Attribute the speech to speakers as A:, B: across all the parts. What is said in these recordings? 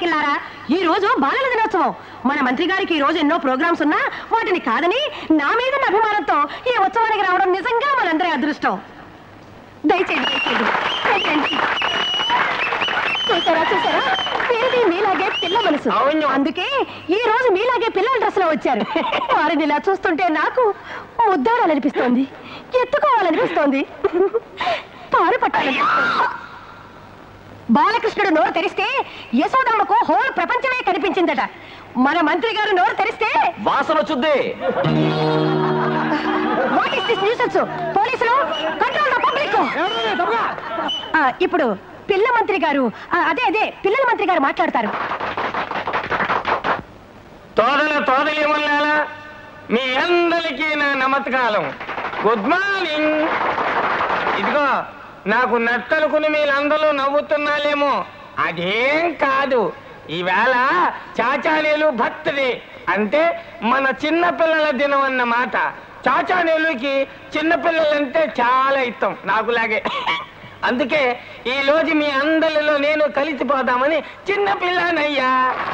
A: బాలికలారా ఈ రోజు బాలల దినోత్సవం మన మంత్రి గారికి ఈ రోజు ఎన్నో ప్రోగ్రామ్స్ ఉన్నా వాటిని కాదని నా మీద ఉన్న అభిమానంతో ఈ ఉత్సవానికి రావడం నిజంగా మనందరి అదృష్టం దయచేయండి దయచేయండి దయచేయండి. చూసారా చూసారా వీరిది మీలాగే పిల్ల మనసు
B: అవును.
A: అందుకే ఈ రోజు మీలాగే పిల్లల డ్రెస్ లో వచ్చారు వారిని ఇలా చూస్తుంటే నాకు ముద్దాడాలనిపిస్తోంది ఎత్తుకోవాలనిపిస్తోంది పాలు పట్టాలనిపిస్తోంది బాలకృష్ణుడు నోరు తెరిస్తే యశోదమ్మకు హోల్ ప్రపంచమే కనిపించిందట మన మంత్రి గారు నోరు తెరిస్తే
B: వాసన వచ్చుద్ది
A: వాట్ ఇస్ దిస్ న్యూసెన్స్ పోలీసులు కంట్రోల్ ద పబ్లిక్ ఇప్పుడు పిల్ల మంత్రి గారు ఆ, అదే అదే పిల్లల మంత్రి గారు మాట్లాడతారు
B: తోదల తోదలేమల్లాలా మీ అందరికీ నా నమస్కారం గుడ్ మార్నింగ్ ఇదిగో నాకు నట్టలుకుని మీరందరూ నవ్వుతున్నాలేమో అదేం కాదు ఈవేళ చాచానేలు భక్తుడి అంటే మన చిన్న పిల్లల దినం అన్నమాట చాచానేలుకి చిన్నపిల్లలంటే చాలా ఇష్టం నాకులాగే అందుకే ఈ రోజు మీ అందరిలో నేను కలిసిపోదామని చిన్న పిల్లనయ్యా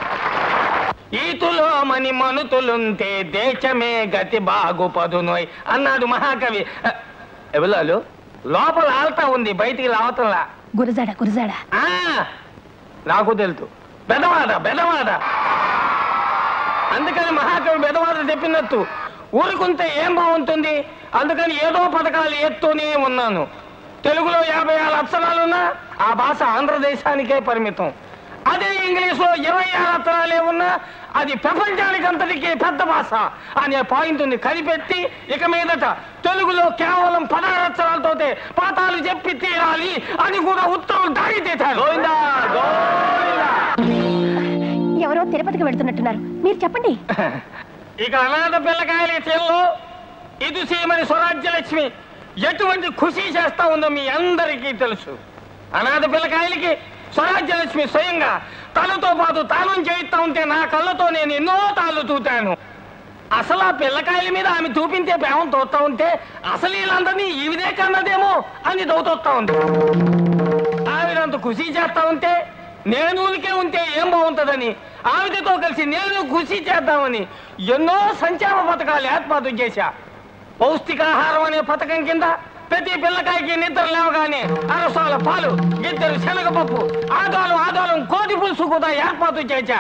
B: ఈతులో మని మనుతులుంటే దేశమే గతి బాగుపదునోయ్ అన్నాడు మహాకవి అ, ఎవలాలు లోపల ఆల్తా ఉంది బయటికి రావటంలా
A: గురజాడ గురజాడ
B: ఆ, నాకు తెలుసు బెదవాడ బెదవాడ అందుకని మహాకవి బెదవాడ చెప్పినట్టు ఊరుకుంటే ఏం బాగుంటుంది అందుకని ఏదో పథకాలు ఎత్తూనే ఉన్నాను తెలుగులో యాభై ఆరు అక్షరాలున్నా ఆ భాష ఆంధ్రదేశానికే పరిమితం అదే ఇంగ్లీష్ లో ఇరవై ఆరు అక్షరాలే ఉన్నా అది ప్రపంచానికి అంతటికీ పెద్ద భాష అనే పాయింట్ ని కనిపెట్టి ఇక మీదట తెలుగులో కేవలం పదహారు అక్షరాలతోటే పాఠాలు చెప్పి తీరాలి అని కూడా ఉత్తరం దాడి చేశారు గోవిందా, గోవిందా.
A: ఎవరో తిరుపతికి వెళ్తున్నట్టున్నారు మీరు చెప్పండి
B: ఇక అనాథ పిల్లకాయల విషయంలో ఇది సీమని స్వరాజ్యలక్ష్మి ఎటువంటి ఖుషి చేస్తా ఉందో మీ అందరికీ తెలుసు అనాథ పిల్లకాయలకి స్వరాజ్యలక్ష్మి స్వయంగా తనతో పాటు తానం చేయిస్తా ఉంటే నా కళ్ళతో నేను ఎన్నో తాళ్ళు చూతాను అసలు ఆ పిల్లకాయల మీద ఆమె చూపించే ప్రేమం తోస్తా ఉంటే అసలు వీళ్ళందరినీ ఈవిదే కన్నదేమో అని దౌతొస్తా ఉంది ఆవిడంత ఖుషి చేస్తా ఉంటే నేను ఊరికే ఉంటే ఏం బాగుంటుందని ఆవిడతో కలిసి నేను ఖుషి చేద్దామని ఎన్నో సంక్షేమ పథకాలు ఏర్పాటు చేశా పౌష్టికాహారం అనే పథకం కింద ప్రతి పిల్లకాయకి నిద్ర లేవగానే అరసాల పాలు ఇద్దరు శనగపప్పు ఆదాలం ఆదాలం కోడి పులుసు కూడా ఏర్పాటు చేశా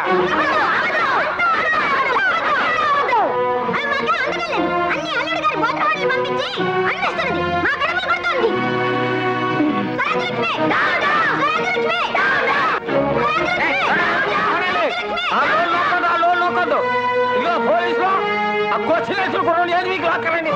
B: ఆ లోన్ నొక్కదు, ఆ లోన్ నొక్కదు. ఇదిగో పోలీసులు ఆ కొచ్చినేసులు కూడా ఏది మీకు అక్కరండి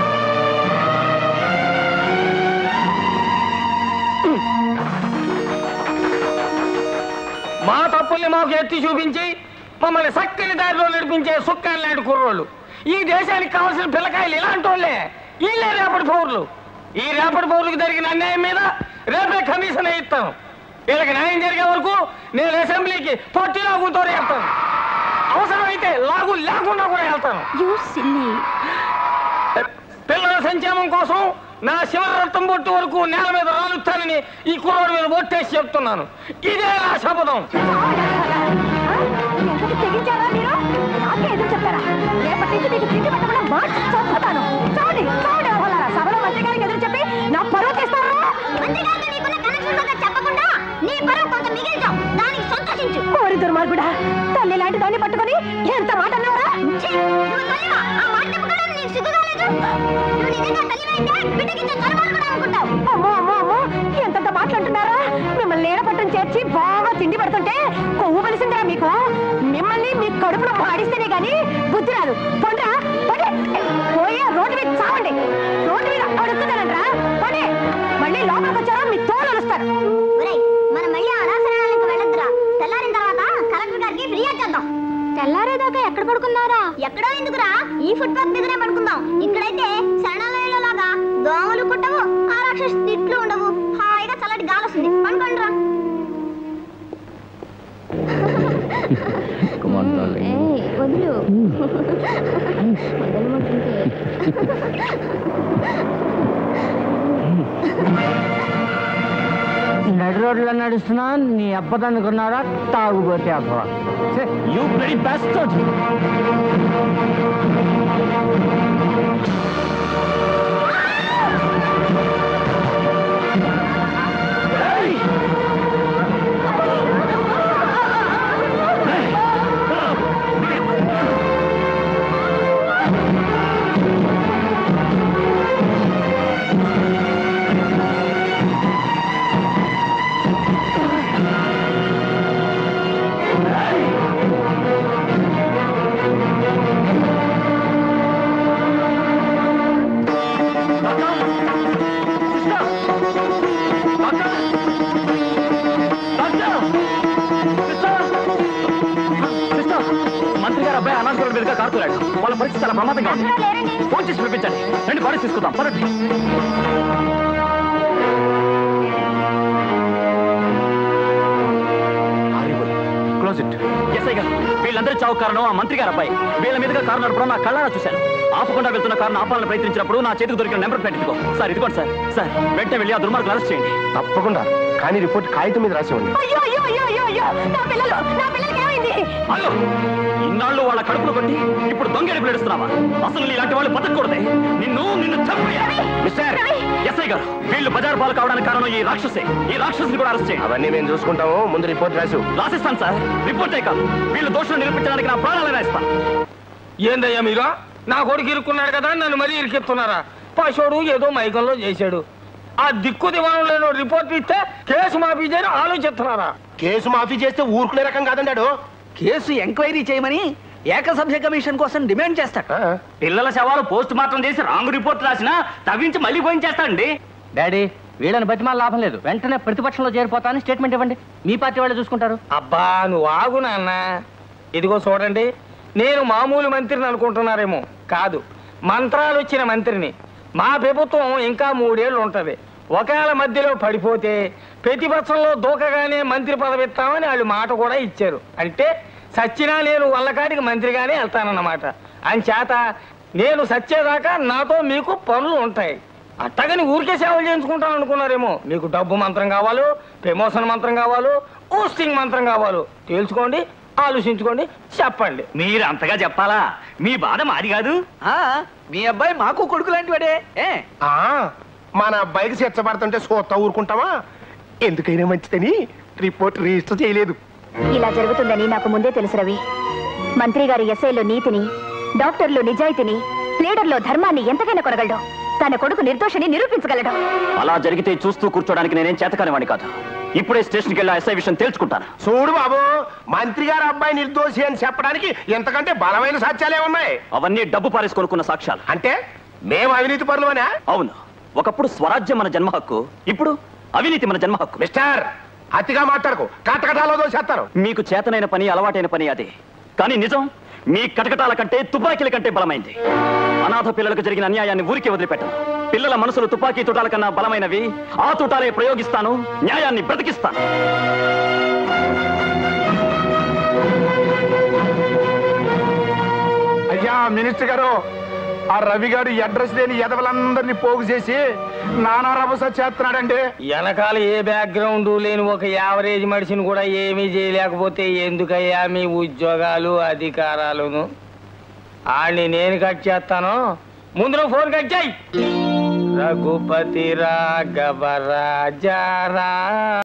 B: మా తప్పుల్ని మాకు ఎత్తి చూపించి మమ్మల్ని చక్కని దారిలో నడిపించే సుక్కని లాంటి కుర్రోళ్ళు ఈ దేశానికి కావాల్సిన పిల్లకాయలు ఇలాంటి వాళ్ళే వీళ్ళే రేపటి పౌరులు ఈ రేపటి పౌరులకు జరిగిన అన్యాయం మీద రేపే కమిషన్ ఇస్తాను వీళ్ళకి న్యాయం జరిగే వరకు నేను అసెంబ్లీకి పొట్టి లాగుతో వెళ్తాను అవసరమైతే లాగు లేకుండా కూడా వెళ్తాను
A: యూ సిల్లీ
B: పిల్లల సంక్షేమం కోసం నా శివర రక్తం బొట్టు వరకు నేల మీద రాలుస్తానని ఈ కుర్రోడి మీద ఒట్టేసి చెప్తున్నాను ఇదే నా శపథం
A: ఎంతకి తెగించారా మీరు నాకే ఎదురు చెప్తారా రేపటి నుంచి మీకు తిండి పెట్టకుండా మార్చి చంపుతాను చూడండి చూడండి అవలారా సభలో మంత్రి గారికి ఎదురు చెప్పి నా పరువు తీస్తారా ఓరి దుర్మార్గుడా తల్లి లాంటి దాన్ని పట్టుకొని ఎంత మాట అన్నావురా అమ్మో అమ్మో అమ్మో ఎంతంత మాట్లాడుతున్నారా మిమ్మల్ని నీడపట్టం చేర్చి బాగా తిండి పెడుతుంటే కొవ్వు కలిసిందిరా మీకు మిమ్మల్ని మీ కడుపులో మాడిస్తేనే గాని బుద్ధి రాదు పండ్రా పండి పోయే రోడ్డు మీద చావండి రోడ్డు మీద అడుగుతున్నానంట్రా పండి మళ్ళీ లోపలికి వచ్చారో మీ తోలు వస్తారు
C: తెల్లారేదాకా ఎక్కడ పడుకున్నారా ఎక్కడో ఎందుకురా ఈ ఫుట్పాత్ మీదనే పడుకుందాం ఇక్కడైతే శరణాలయంలో లాగా దోమలు కుట్టవు ఆ రాక్షసు తిట్లు ఉండవు హాయిగా చల్లటి గాలి వస్తుంది పండుకోండిరా వదులు వదలమంటుంటే
D: నడి రోడ్లో నడుస్తున్నా నీ అబ్బదనుకున్నారా తాగుబోతే అబ్బ
E: యూ వెరీ బెస్ట్ మంత్రి గారు అబ్బాయి అనాథపురం మీదుగా కారుతున్నాడు వాళ్ళ పరిస్థితి చాలా ప్రమాదంగా ఉంది ఫోన్ చేసి పిలిపించండి రండి బాడీ తీసుకుందాం పదండి క్లోజ్ ఇట్ ఎస్ఐ గారు వీళ్ళందరి చావు కారణం ఆ మంత్రి గారు అబ్బాయి వీళ్ళ మీదుగా కారు నడపడం నా కళ్ళారా చూశాను ఆపకుండా వెళ్తున్న కారును ఆపాలని ప్రయత్నించినప్పుడు నా చేతికి దొరికిన నెంబర్ ప్లేట్ ఇదిగో సార్ ఇదిగోండి సార్ సార్ వెంటనే వెళ్ళి ఆ దుర్మార్గులు అరెస్ట్ చేయండి
F: తప్పకుండా కానీ రిపోర్ట్ కాగితం మీద రాసి ఉంది
A: అయ్యో అయ్యో అయ్యో అయ్యో అయ్యో నా పిల్లలు నా పిల్లలకి ఏమైంది
E: అయ్యో ఇన్నాళ్ళు వాళ్ళ కడుపులు కొట్టి ఇప్పుడు దొంగడి పిలుస్తున్నావా అసలు ఇలాంటి వాళ్ళు బతకూడదే నిన్ను నిన్ను చంపేయాలి మిస్టర్ ఎస్ఐ గారు వీళ్ళు బజార్ పాలు కావడానికి కారణం ఈ రాక్షసే ఈ రాక్షసుని కూడా అరెస్ట్ చేయండి
F: అవన్నీ మేము చూసుకుంటాము ముందు రిపోర్ట్ రాసు
E: రాసిస్తాను సార్ రిపోర్టే కాదు వీళ్ళు దోషులు నిరూపించడానికి నా ప్రాణాలైనా ఇస్తాను
B: ఏందయ్యా మీరు నా కొడుకు ఇరుక్కున్నాడు కదా నన్ను మరీ ఇరికిస్తున్నారా పశువుడు ఏదో మైకంలో చేశాడు ఆ దిక్కు దివాణం లేని రిపోర్ట్ ఇస్తే కేసు మాఫీ చేయని ఆలోచిస్తున్నారా
F: కేసు మాఫీ చేస్తే ఊరుకునే రకం కాదండాడు
G: కేసు ఎంక్వైరీ చేయమని ఏకసభ్య కమిషన్ కోసం డిమాండ్ చేస్తాడు
E: పిల్లల శవాలు పోస్ట్ మార్టం చేసి రాంగ్ రిపోర్ట్ రాసినా తవ్వించి మళ్ళీ పోయించేస్తాడండి
D: డాడీ వీళ్ళని బతిమాల లాభం లేదు వెంటనే ప్రతిపక్షంలో చేరిపోతానని స్టేట్మెంట్ ఇవ్వండి మీ పార్టీ వాళ్ళు చూసుకుంటారు
B: అబ్బా నువ్వు ఆగు నాన్న ఇదిగో చూడండి నేను మామూలు మంత్రిని అనుకుంటున్నారేమో కాదు మంత్రాలు వచ్చిన మంత్రిని మా ప్రభుత్వం ఇంకా మూడేళ్ళు ఉంటది ఒకవేళ మధ్యలో పడిపోతే ప్రతిపక్షంలో దూకగానే మంత్రి పదవి ఇస్తామని వాళ్ళు మాట కూడా ఇచ్చారు అంటే సచ్చినా నేను వల్లకాటికి మంత్రిగానే వెళ్తానన్నమాట అంచేత నేను సచ్చేదాకా నాతో మీకు పనులు ఉంటాయి అట్టగని ఊరికే సేవలు చేయించుకుంటాను అనుకున్నారేమో మీకు డబ్బు మంత్రం కావాలో ప్రమోషన్ మంత్రం కావాలో ఊస్టింగ్ మంత్రం కావాలో తేల్చుకోండి ఆలోచించుకోండి చెప్పండి
E: మీరు అంతగా చెప్పాలా మీ బాధ మాది కాదు
G: ఆ, మీ అబ్బాయి మాకు కొడుకు లాంటి వాడే ఏ
F: ఆ, మన అబ్బాయికి శిక్షపడుతుంటే సోత్తా ఊరుకుంటావా ఎందుకైనా మంచిదని రిపోర్ట్ రిజిస్టర్ చేయలేదు
C: ఇలా జరుగుతుందని నాకు ముందే తెలుసు రవి మంత్రి గారి ఎస్ఐలో నీతిని డాక్టర్లు నిజాయితీని లీడర్లో ధర్మాన్ని ఎంతకైనా కొనగలడు తన కొడుకు నిర్దోషిని నిరూపించగలడు
E: అలా జరిగితే చూస్తూ కూర్చోడానికి నేనేం చేతకానివాణి కాదు ఇప్పుడే స్టేషన్కి వెళ్ళి ఎస్ఐ విషయం తేల్చుకుంటాను
F: చూడు బాబు మంత్రి గారు అబ్బాయి నిర్దోషి అని చెప్పడానికి ఎంతకంటే బలమైన సాక్ష్యాలే ఉన్నాయి
E: అవన్నీ డబ్బు పారేసి కొనుక్కున్న సాక్ష్యాలు
F: అంటే మేము అవినీతి పరులమనా
E: అవును ఒకప్పుడు స్వరాజ్యం మన జన్మ హక్కు ఇప్పుడు అవినీతి మన జన్మ హక్కు
F: మిస్టర్ అతిగా మాట్లాడకు కటకటాలో దోషేస్తారు
E: మీకు చేతనైన పని అలవాటైన పని అదే కానీ నిజం మీ కటకటాల కంటే తుపాకీల కంటే బలమైంది అనాథ పిల్లలకు జరిగిన అన్యాయాన్ని ఊరికే వదిలిపెట్టను పిల్లల మనసులు తుపాకీ తుటాల కన్నా బలమైనవి ఆ తుటాలే ప్రయోగిస్తాను న్యాయాన్ని బ్రతికిస్తాను
F: అయ్యా మినిస్టర్ గారు ఆ రవి గారు ఈ అడ్రస్ లేని ఎదవలందరినీ పోగు చేసి నానా రభస చేస్తున్నాడండి
B: వెనకాల ఏ బ్యాక్గ్రౌండ్ లేని ఒక యావరేజ్ మనిషిని కూడా ఏమీ చేయలేకపోతే ఎందుకయ్యా మీ ఉద్యోగాలు అధికారాలును ఆడిని నేను కట్ చేస్తాను ముందు నువ్వు ఫోన్ కట్ చేయి రఘుపతి రాఘవ రాజారా